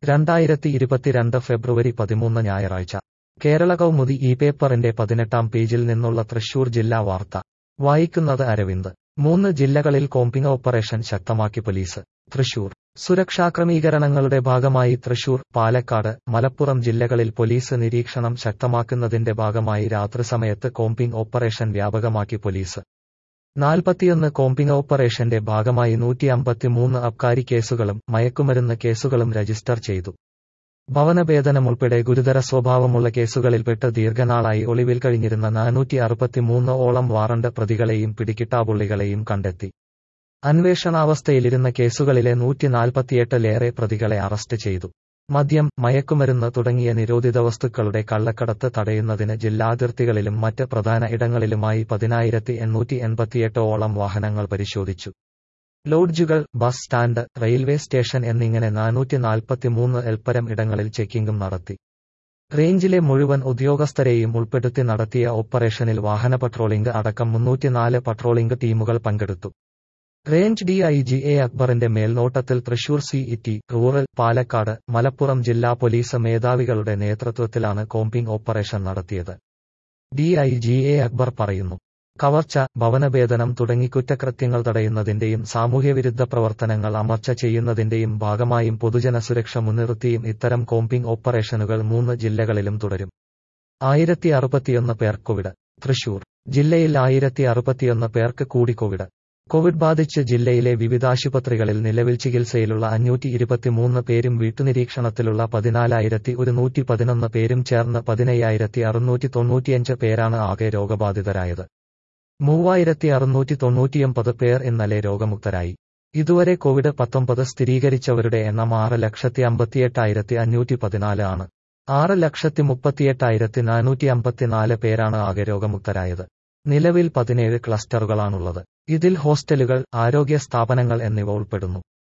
രണ്ടായിരത്തി ഇരുപത്തിരണ്ട് ഫെബ്രുവരി പതിമൂന്ന് ഞായറാഴ്ച കേരള കൗമുദി ഈ പേപ്പറിന്റെ പതിനെട്ടാം പേജിൽ നിന്നുള്ള തൃശൂർ ജില്ലാ വാർത്ത വായിക്കുന്നത് അരവിന്ദ് മൂന്ന് ജില്ലകളിൽ കോമ്പിംഗ് ഓപ്പറേഷൻ ശക്തമാക്കി പോലീസ് തൃശൂർ സുരക്ഷാ ക്രമീകരണങ്ങളുടെ ഭാഗമായി തൃശൂർ പാലക്കാട് മലപ്പുറം ജില്ലകളിൽ പോലീസ് നിരീക്ഷണം ശക്തമാക്കുന്നതിന്റെ ഭാഗമായി രാത്രി സമയത്ത് കോമ്പിംഗ് ഓപ്പറേഷൻ വ്യാപകമാക്കി പോലീസ് നാൽപ്പത്തിയൊന്ന് കോമ്പിംഗ് ഓപ്പറേഷന്റെ ഭാഗമായി നൂറ്റി അമ്പത്തിമൂന്ന് അബ്കാരി കേസുകളും മയക്കുമരുന്ന് കേസുകളും രജിസ്റ്റർ ചെയ്തു ഭവനഭേദനം ഉൾപ്പെടെ ഗുരുതര സ്വഭാവമുള്ള കേസുകളിൽപ്പെട്ട് ദീർഘനാളായി ഒളിവിൽ കഴിഞ്ഞിരുന്ന നാനൂറ്റി അറുപത്തിമൂന്ന് ഓളം വാറണ്ട് പ്രതികളെയും പിടികിട്ടാപുള്ളികളെയും കണ്ടെത്തി അന്വേഷണാവസ്ഥയിലിരുന്ന കേസുകളിലെ നൂറ്റി നാൽപ്പത്തിയെട്ടിലേറെ പ്രതികളെ അറസ്റ്റ് ചെയ്തു മദ്യം മയക്കുമരുന്ന് തുടങ്ങിയ നിരോധിത വസ്തുക്കളുടെ കള്ളക്കടത്ത് തടയുന്നതിന് ജില്ലാതിർത്തികളിലും മറ്റ് പ്രധാന ഇടങ്ങളിലുമായി പതിനായിരത്തി എണ്ണൂറ്റി എൺപത്തിയെട്ട് ഓളം വാഹനങ്ങൾ പരിശോധിച്ചു ലോഡ്ജുകൾ ബസ് സ്റ്റാൻഡ് റെയിൽവേ സ്റ്റേഷൻ എന്നിങ്ങനെ നാനൂറ്റി നാൽപ്പത്തിമൂന്ന് എൽപ്പരം ഇടങ്ങളിൽ ചെക്കിംഗും നടത്തി റേഞ്ചിലെ മുഴുവൻ ഉദ്യോഗസ്ഥരെയും ഉൾപ്പെടുത്തി നടത്തിയ ഓപ്പറേഷനിൽ വാഹന പട്രോളിംഗ് അടക്കം മുന്നൂറ്റിനാല് പട്രോളിംഗ് ടീമുകൾ പങ്കെടുത്തു range D I G A അക്ബറിന്റെ മേൽനോട്ടത്തിൽ Thrissur city rural Palakkad Malappuram ജില്ലാ പോലീസ് മേധാവികളുടെ നേതൃത്വത്തിലാണ് കോമ്പിംഗ് ഓപ്പറേഷൻ നടത്തിയത് D I G A Akbar പറയുന്നു കവർച്ച ഭവനഭേദനം തുടങ്ങി കുറ്റകൃത്യങ്ങൾ തടയുന്നതിന്റെയും സാമൂഹ്യവിരുദ്ധ പ്രവർത്തനങ്ങൾ അമർച്ച ചെയ്യുന്നതിന്റെയും ഭാഗമായും പൊതുജന സുരക്ഷ മുൻനിർത്തിയും ഇത്തരം കോമ്പിംഗ് ഓപ്പറേഷനുകൾ മൂന്ന് ജില്ലകളിലും തുടരും ആയിരത്തി അറുപത്തിയൊന്ന് പേർ കോവിഡ് തൃശൂർ ജില്ലയിൽ ആയിരത്തി അറുപത്തിയൊന്ന് പേർക്ക് കൂടി കോവിഡ് കോവിഡ് ബാധിച്ച് ജില്ലയിലെ വിവിധാശുപത്രികളിൽ നിലവിൽ ചികിത്സയിലുള്ള അഞ്ഞൂറ്റി ഇരുപത്തിമൂന്ന് പേരും വീട്ടുനിരീക്ഷണത്തിലുള്ള പതിനാലായിരത്തി ഒരുന്നൂറ്റി പതിനൊന്ന് പേരും ചേർന്ന് പതിനയ്യായിരത്തി അറുന്നൂറ്റി തൊണ്ണൂറ്റിയഞ്ച് പേരാണ് ആകെ രോഗബാധിതരായത് മൂവായിരത്തി അറുന്നൂറ്റി തൊണ്ണൂറ്റിയൊമ്പത് പേർ ഇന്നലെ രോഗമുക്തരായി ഇതുവരെ കോവിഡ് പത്തൊമ്പത് സ്ഥിരീകരിച്ചവരുടെ എണ്ണം ആറ് ലക്ഷത്തി അമ്പത്തിയെട്ടായിരത്തി അഞ്ഞൂറ്റി പതിനാല് ആണ് ആറ് ലക്ഷത്തി മുപ്പത്തിയെട്ടായിരത്തി നാനൂറ്റി അമ്പത്തിനാല് പേരാണ് ആകെ രോഗമുക്തരായത് നിലവിൽ പതിനേഴ് ക്ലസ്റ്ററുകളാണുള്ളത് ഇതിൽ ഹോസ്റ്റലുകൾ ആരോഗ്യ സ്ഥാപനങ്ങൾ എന്നിവ ഉൾപ്പെടുന്നു